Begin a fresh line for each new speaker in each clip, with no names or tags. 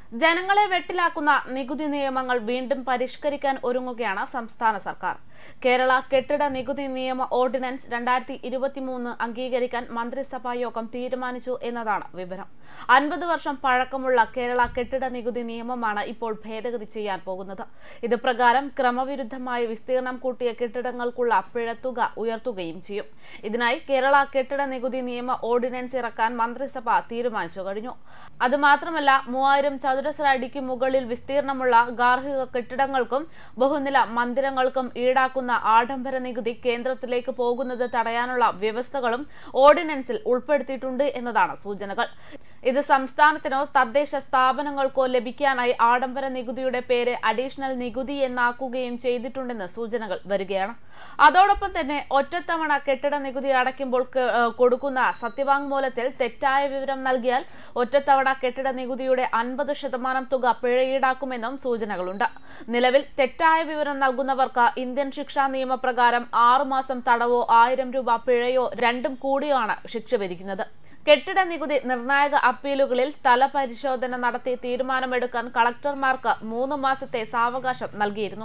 ജനങ്ങളെ വെട്ടിലാക്കുന്ന നികുതി നിയമങ്ങൾ വീണ്ടും പരിഷ്കരിക്കാൻ ഒരുങ്ങുകയാണ് സംസ്ഥാന സർക്കാർ കേരള കെട്ടിട നികുതി നിയമ ഓർഡിനൻസ് രണ്ടായിരത്തി ഇരുപത്തിമൂന്ന് അംഗീകരിക്കാൻ മന്ത്രിസഭാ യോഗം തീരുമാനിച്ചു എന്നതാണ് വിവരം അൻപത് വർഷം പഴക്കമുള്ള കേരള കെട്ടിട നികുതി നിയമമാണ് ഇപ്പോൾ ഭേദഗതി ചെയ്യാൻ പോകുന്നത് ഇത് പ്രകാരം ക്രമവിരുദ്ധമായി വിസ്തീർണം കൂട്ടിയ കെട്ടിടങ്ങൾക്കുള്ള പിഴത്തുക ഉയർത്തുകയും ചെയ്യും ഇതിനായി കേരള കെട്ടിട നികുതി നിയമ ഓർഡിനൻസ് ഇറക്കാൻ മന്ത്രിസഭ തീരുമാനിച്ചു കഴിഞ്ഞു അതുമാത്രമല്ല മൂവായിരം ചതുരശ്ര അടിക്ക് മുകളിൽ വിസ്തീർണമുള്ള ഗാർഹിക കെട്ടിടങ്ങൾക്കും ബഹുനില മന്ദിരങ്ങൾക്കും ഈടാക്കുന്ന ആഡംബര നികുതി കേന്ദ്രത്തിലേക്ക് പോകുന്നത് തടയാനുള്ള വ്യവസ്ഥകളും ഓർഡിനൻസിൽ ഉൾപ്പെടുത്തിയിട്ടുണ്ട് എന്നതാണ് സൂചനകൾ ഇത് സംസ്ഥാനത്തിനോ തദ്ദേശ സ്ഥാപനങ്ങൾക്കോ ലഭിക്കാനായി ആഡംബര നികുതിയുടെ പേര് അഡീഷണൽ നികുതി എന്നാക്കുകയും ചെയ്തിട്ടുണ്ടെന്ന് സൂചനകൾ വരികയാണ് അതോടൊപ്പം തന്നെ ഒറ്റത്തവണ കെട്ടിട നികുതി അടയ്ക്കുമ്പോൾ ക- ഏഹ് കൊടുക്കുന്ന സത്യവാങ്മൂലത്തിൽ തെറ്റായ വിവരം നൽകിയാൽ ഒറ്റത്തവണ കെട്ടിട നികുതിയുടെ അൻപത് ശതമാനം തുക പിഴ ഈടാക്കുമെന്നും സൂചനകളുണ്ട് നിലവിൽ തെറ്റായ വിവരം നൽകുന്നവർക്ക് ഇന്ത്യൻ ശിക്ഷാ നിയമപ്രകാരം ആറുമാസം തടവോ ആയിരം രൂപ പിഴയോ രണ്ടും കൂടിയാണ് ശിക്ഷ വിധിക്കുന്നത് കെട്ടിട നികുതി നിർണായക അപ്പീലുകളിൽ സ്ഥല പരിശോധന നടത്തി തീരുമാനമെടുക്കാൻ കളക്ടർമാർക്ക് മൂന്ന് മാസത്തെ സാവകാശം നൽകിയിരുന്നു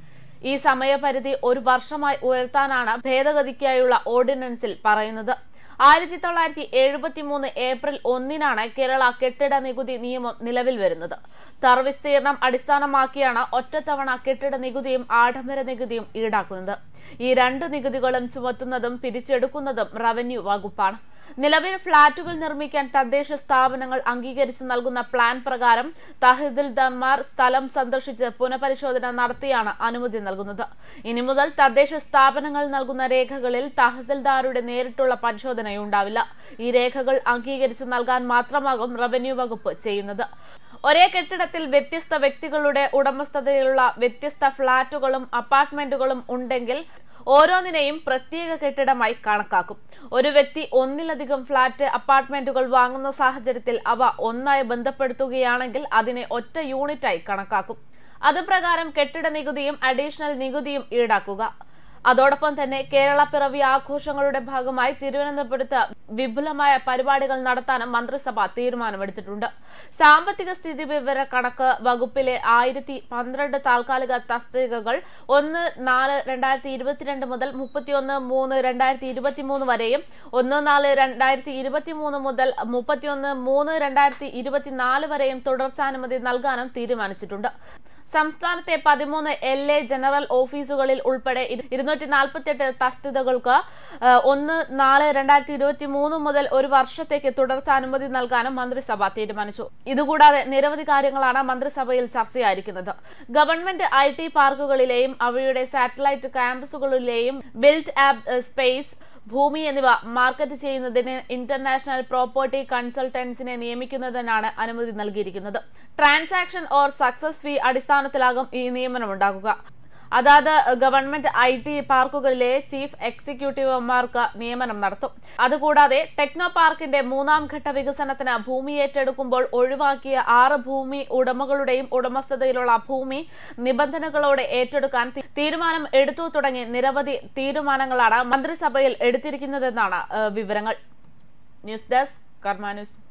ഈ സമയപരിധി ഒരു വർഷമായി ഉയർത്താനാണ് ഭേദഗതിക്കായുള്ള ഓർഡിനൻസിൽ പറയുന്നത് ആയിരത്തി തൊള്ളായിരത്തി എഴുപത്തി മൂന്ന് ഏപ്രിൽ ഒന്നിനാണ് കേരള കെട്ടിട നികുതി നിയമം നിലവിൽ വരുന്നത് തർവിസ്തീർണം അടിസ്ഥാനമാക്കിയാണ് ഒറ്റത്തവണ കെട്ടിട നികുതിയും ആഡംബര നികുതിയും ഈടാക്കുന്നത് ഈ രണ്ട് നികുതികളും ചുമത്തുന്നതും പിരിച്ചെടുക്കുന്നതും റവന്യൂ വകുപ്പാണ് നിലവിൽ ഫ്ളാറ്റുകൾ നിർമ്മിക്കാൻ തദ്ദേശ സ്ഥാപനങ്ങൾ അംഗീകരിച്ചു നൽകുന്ന പ്ലാൻ പ്രകാരം തഹസിൽദാർമാർ സ്ഥലം സന്ദർശിച്ച് പുനഃപരിശോധന നടത്തിയാണ് അനുമതി നൽകുന്നത് ഇനി മുതൽ തദ്ദേശ സ്ഥാപനങ്ങൾ നൽകുന്ന രേഖകളിൽ തഹസിൽദാരുടെ നേരിട്ടുള്ള പരിശോധനയുണ്ടാവില്ല ഈ രേഖകൾ അംഗീകരിച്ചു നൽകാൻ മാത്രമാകും റവന്യൂ വകുപ്പ് ചെയ്യുന്നത് ഒരേ കെട്ടിടത്തിൽ വ്യത്യസ്ത വ്യക്തികളുടെ ഉടമസ്ഥതയിലുള്ള വ്യത്യസ്ത ഫ്ളാറ്റുകളും അപ്പാർട്ട്മെന്റുകളും ഉണ്ടെങ്കിൽ ഓരോന്നിനെയും പ്രത്യേക കെട്ടിടമായി കണക്കാക്കും ഒരു വ്യക്തി ഒന്നിലധികം ഫ്ളാറ്റ് അപ്പാർട്ട്മെന്റുകൾ വാങ്ങുന്ന സാഹചര്യത്തിൽ അവ ഒന്നായി ബന്ധപ്പെടുത്തുകയാണെങ്കിൽ അതിനെ ഒറ്റ യൂണിറ്റായി കണക്കാക്കും അത് പ്രകാരം കെട്ടിട നികുതിയും അഡീഷണൽ നികുതിയും ഈടാക്കുക അതോടൊപ്പം തന്നെ കേരള പിറവി ആഘോഷങ്ങളുടെ ഭാഗമായി തിരുവനന്തപുരത്ത് വിപുലമായ പരിപാടികൾ നടത്താനും മന്ത്രിസഭ തീരുമാനമെടുത്തിട്ടുണ്ട് സാമ്പത്തിക സ്ഥിതി വിവര കണക്ക് വകുപ്പിലെ ആയിരത്തി പന്ത്രണ്ട് താൽക്കാലിക തസ്തികകൾ ഒന്ന് നാല് രണ്ടായിരത്തി ഇരുപത്തിരണ്ട് മുതൽ മുപ്പത്തിയൊന്ന് മൂന്ന് രണ്ടായിരത്തി ഇരുപത്തിമൂന്ന് വരെയും ഒന്ന് നാല് രണ്ടായിരത്തി ഇരുപത്തിമൂന്ന് മുതൽ മുപ്പത്തിയൊന്ന് മൂന്ന് രണ്ടായിരത്തി ഇരുപത്തിനാല് വരെയും തുടർച്ചാനുമതി നൽകാനും തീരുമാനിച്ചിട്ടുണ്ട് സംസ്ഥാനത്തെ പതിമൂന്ന് എൽ എ ജനറൽ ഓഫീസുകളിൽ ഉൾപ്പെടെ ഇരുന്നൂറ്റി നാൽപ്പത്തിയെട്ട് തസ്തികകൾക്ക് ആ, ഒന്ന് നാല് രണ്ടായിരത്തി ഇരുപത്തി മൂന്ന് മുതൽ ഒരു വർഷത്തേക്ക് തുടർച്ച അനുമതി നൽകാനും മന്ത്രിസഭ തീരുമാനിച്ചു ഇതുകൂടാതെ നിരവധി കാര്യങ്ങളാണ് മന്ത്രിസഭയിൽ ചർച്ചയായിരിക്കുന്നത് ഗവൺമെന്റ് ഐ ടി പാർക്കുകളിലെയും അവയുടെ സാറ്റലൈറ്റ് ക്യാമ്പസുകളിലെയും ബിൽറ്റ് ആപ്പ് സ്പേസ് ഭൂമി എന്നിവ മാർക്കറ്റ് ചെയ്യുന്നതിന് ഇന്റർനാഷണൽ പ്രോപ്പർട്ടി കൺസൾട്ടൻസിനെ നിയമിക്കുന്നതിനാണ് അനുമതി നൽകിയിരിക്കുന്നത് ട്രാൻസാക്ഷൻ ഓർ സക്സസ് ഫീ അടിസ്ഥാനത്തിലാകും ഈ നിയമനം ഉണ്ടാകുക അതാത് ഗവൺമെന്റ് ഐ ടി പാർക്കുകളിലെ ചീഫ് എക്സിക്യൂട്ടീവുമാർക്ക് നിയമനം നടത്തും അതുകൂടാതെ ടെക്നോ പാർക്കിന്റെ മൂന്നാം ഘട്ട വികസനത്തിന് ഭൂമി ഏറ്റെടുക്കുമ്പോൾ ഒഴിവാക്കിയ ആറ് ഭൂമി ഉടമകളുടെയും ഉടമസ്ഥതയിലുള്ള ഭൂമി നിബന്ധനകളോടെ ഏറ്റെടുക്കാൻ തി- തീരുമാനം എടുത്തു തുടങ്ങി നിരവധി തീരുമാനങ്ങളാണ് മന്ത്രിസഭയിൽ എടുത്തിരിക്കുന്നതെന്നാണ് ഏഹ്, വിവരങ്ങൾ ന്യൂസ് ഡെസ്ക് കർമ്മ ന്യൂസ്